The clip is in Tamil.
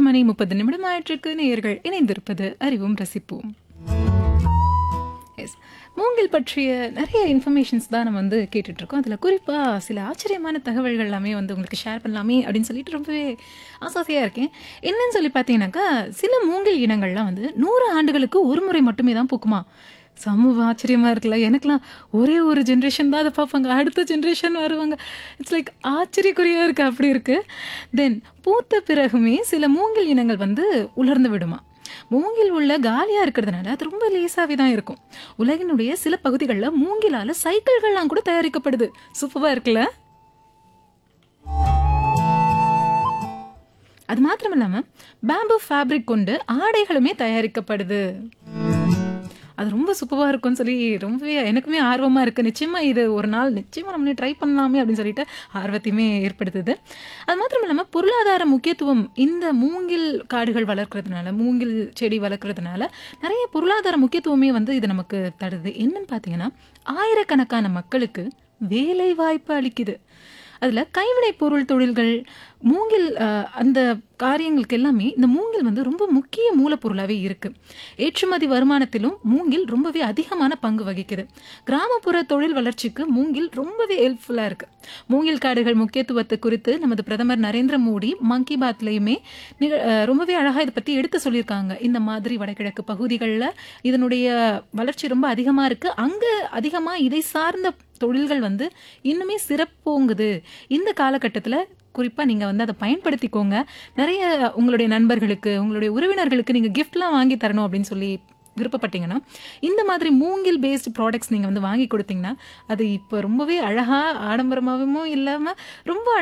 மணி முப்பது நிமிடம் ஆயிற்றுக்கு நேயர்கள் இணைந்திருப்பது அறிவும் ரசிப்போம் எஸ் மூங்கில் பற்றிய நிறைய இன்ஃபர்மேஷன்ஸ் தான் நம்ம வந்து கேட்டுட்ருக்கோம் அதில் குறிப்பாக சில ஆச்சரியமான தகவல்கள் எல்லாமே வந்து உங்களுக்கு ஷேர் பண்ணலாமே அப்படின்னு சொல்லிட்டு ரொம்பவே ஆசாசியாக இருக்கேன் என்னன்னு சொல்லி பார்த்தீங்கன்னாக்கா சில மூங்கில் இனங்கள்லாம் வந்து நூறு ஆண்டுகளுக்கு ஒரு முறை மட்டுமே தான் பூக்குமா சமூக ஆச்சரியமாக இருக்குல்ல எனக்குலாம் ஒரே ஒரு ஜென்ரேஷன் தான் அதை பார்ப்பாங்க அடுத்த ஜென்ரேஷன் வருவாங்க இட்ஸ் லைக் ஆச்சரியக்குறியாக இருக்குது அப்படி இருக்குது தென் பூத்த பிறகுமே சில மூங்கில் இனங்கள் வந்து உலர்ந்து விடுமா மூங்கில் உள்ள காலியாக இருக்கிறதுனால அது ரொம்ப லேசாகவே தான் இருக்கும் உலகினுடைய சில பகுதிகளில் மூங்கிலால் சைக்கிள்கள்லாம் கூட தயாரிக்கப்படுது சூப்பராக இருக்குல்ல அது மாத்திரம் இல்லாமல் பேம்பு ஃபேப்ரிக் கொண்டு ஆடைகளுமே தயாரிக்கப்படுது அது ரொம்ப சூப்பராக இருக்கும்னு சொல்லி ரொம்பவே எனக்குமே ஆர்வமாக இருக்குது நிச்சயமாக இது ஒரு நாள் நிச்சயமாக நம்ம ட்ரை பண்ணலாமே அப்படின்னு சொல்லிட்டு ஆர்வத்தையுமே ஏற்படுத்துது அது மாத்திரம் இல்லாமல் பொருளாதார முக்கியத்துவம் இந்த மூங்கில் காடுகள் வளர்க்குறதுனால மூங்கில் செடி வளர்க்குறதுனால நிறைய பொருளாதார முக்கியத்துவமே வந்து இது நமக்கு தருது என்னன்னு பார்த்தீங்கன்னா ஆயிரக்கணக்கான மக்களுக்கு வேலை வாய்ப்பு அளிக்குது அதில் கைவினை பொருள் தொழில்கள் மூங்கில் அஹ், அந்த காரியங்களுக்கு எல்லாமே இந்த மூங்கில் வந்து ரொம்ப முக்கிய மூலப்பொருளாகவே இருக்குது ஏற்றுமதி வருமானத்திலும் மூங்கில் ரொம்பவே அதிகமான பங்கு வகிக்குது கிராமப்புற தொழில் வளர்ச்சிக்கு மூங்கில் ரொம்பவே ஹெல்ப்ஃபுல்லாக இருக்குது மூங்கில் காடுகள் முக்கியத்துவத்தை குறித்து நமது பிரதமர் நரேந்திர மோடி மன் கி பாத்லையுமே நிக- அஹ், ரொம்பவே அழகாக இதை பற்றி எடுத்து சொல்லியிருக்காங்க இந்த மாதிரி வடகிழக்கு பகுதிகளில் இதனுடைய வளர்ச்சி ரொம்ப அதிகமாக இருக்குது அங்கே அதிகமாக இதை சார்ந்த தொழில்கள் வந்து இன்னுமே சிறப்போங்குது இந்த காலகட்டத்தில் குறிப்பாக நீங்கள் வந்து அதை பயன்படுத்திக்கோங்க நிறைய உங்களுடைய நண்பர்களுக்கு உங்களுடைய உறவினர்களுக்கு நீங்கள் கிஃப்ட்லாம் வாங்கி தரணும் அப்படின்னு சொல்லி விருப்பப்பட்டீங்கன்னா இந்த மாதிரி மூங்கில் பேஸ்டு ப்ராடக்ட்ஸ் நீங்கள் வந்து வாங்கி கொடுத்தீங்கன்னா அது இப்போ ரொம்பவே அழகாக ஆடம்பரமாகவும் இல்லாமல் ரொம்ப